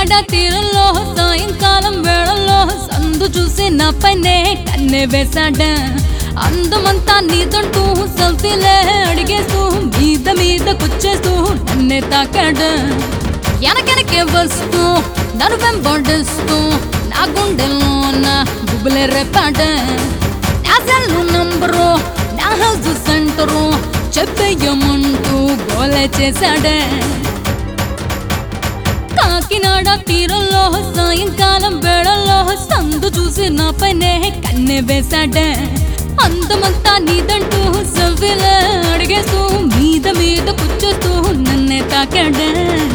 కాకినాడ తీరంలో సాయంకాలం వేళల్లో సందు చూసి నా పైనే కన్నె వేశాడ అందమంతా నీదంటూ సెల్ఫీలే అడిగేస్తూ మీద మీద కూర్చేస్తూ నన్నే తాకాడు వెనకెనకే వస్తూ నన్ను వెంబడిస్తూ నా గుండెలోన గుబులే రేపాడు నా సెల్ నంబరు నా హౌస్ సెంటరు చెప్పేయమంటూ గోలే చేశాడే కాకినాడ తీరంలో సాయంకాలం వేళల్లో సందు చూసి నా పైనే కన్నె వేశాడే అందమంతా నీదంటూ సవ్విలే అడిగేస్తూ మీద మీద కూర్చోస్తూ నన్నే తాకాడే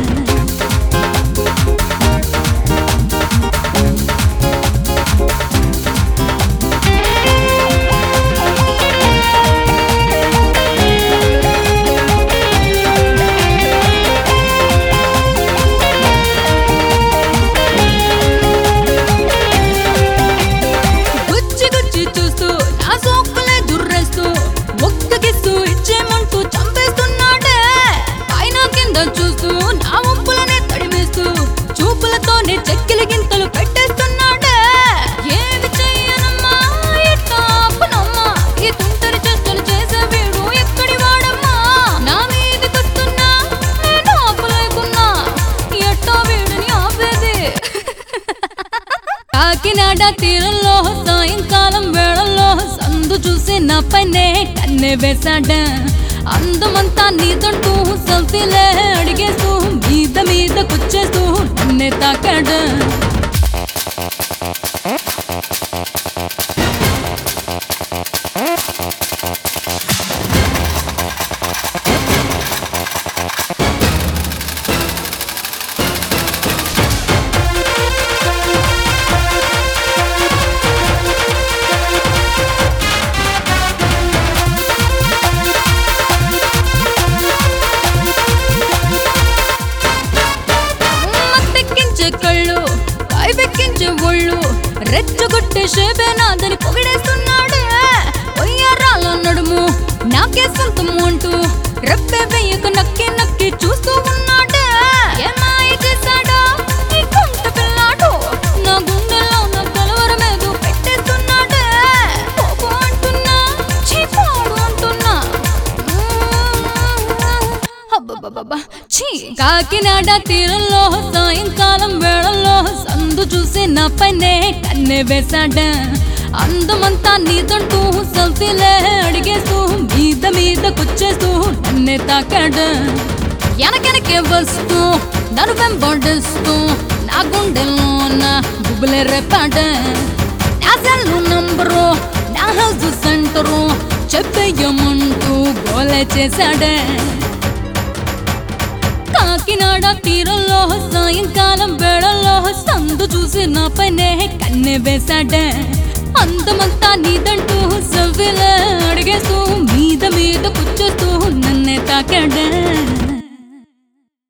గుచ్చి గుచ్చి చూస్తూ నా సోకులే దుర్రేస్తూ ఒక్క కిస్సు ఇచ్చేమంటూ చంపేస్తున్నాడే పైన కింద చూస్తూ నా వంపులనే తడిమేస్తూ చూపులతోనే చెక్కిలి గింతలు పెట్టేస్తున్నాడే ఏమి చెయ్యనమ్మా ఎట్టా ఆపునమ్మా ఈ తుంటరి చేష్టలు చేసే వీడు ఎక్కడి వాడమ్మా నా మీదకొస్తున్నా నేను ఆపలేకున్నా ఎట్టా వీడిని ఆపేది కాకినాడ తీరంలో సాయంకాలం వేళల్లో సందు చూసి నా పైనే కన్నె వేశాడ అందమంతా నీదంటూ సెల్ఫీలే అడిగేస్తూ మీద మీద కూర్చేస్తూ నన్నే తాకాడు మత్తెక్కించే కళ్ళు పైపెక్కించే ఒళ్ళు రెచ్చగొట్టే షేబేనాదని పొగిడేస్తున్నాడే ఒయ్యారాల నడుము నాకే సొంతం అంటూ రెప్పే వెయ్యక నక్కి నక్కి చూస్తూ ఉన్నాడే ఏమాయ చేశాడో ఈ కుంట పిల్లాడు నా గుండెలో నా కలవరమేదో పెట్టేస్తున్నాడే పోపు అంటున్నా చీపాడు అంటున్నా అబ్బబ్బబ్బబ్బా, ఛీ! కాకినాడ తీరంలో సాయంకాలం వేళల్లో సందు చూసి నా పైనే కన్నె వేశాడ అందమంతా నీదంటూ సెల్ఫీలే అడిగేస్తూ మీద మీద కూర్చేస్తూ నన్నే తాకాడు వెనకెనకే వస్తూ నన్ను వెంబడిస్తూ నా గుండెలోన గుబులే రేపాడు నా సెల్ నంబరు నా హౌస్ సెంటరు చెప్పేయమంటూ గోలే చేశాడే కాకినాడ తీరంలో సాయంకాలం వేళల్లో సందు చూసి నా పైనే కన్నె వేశాడే అందమంతా నీదంటూ సవ్విలే అడిగేస్తూ మీద మీద కూర్చోస్తూ నన్నే తాకాడే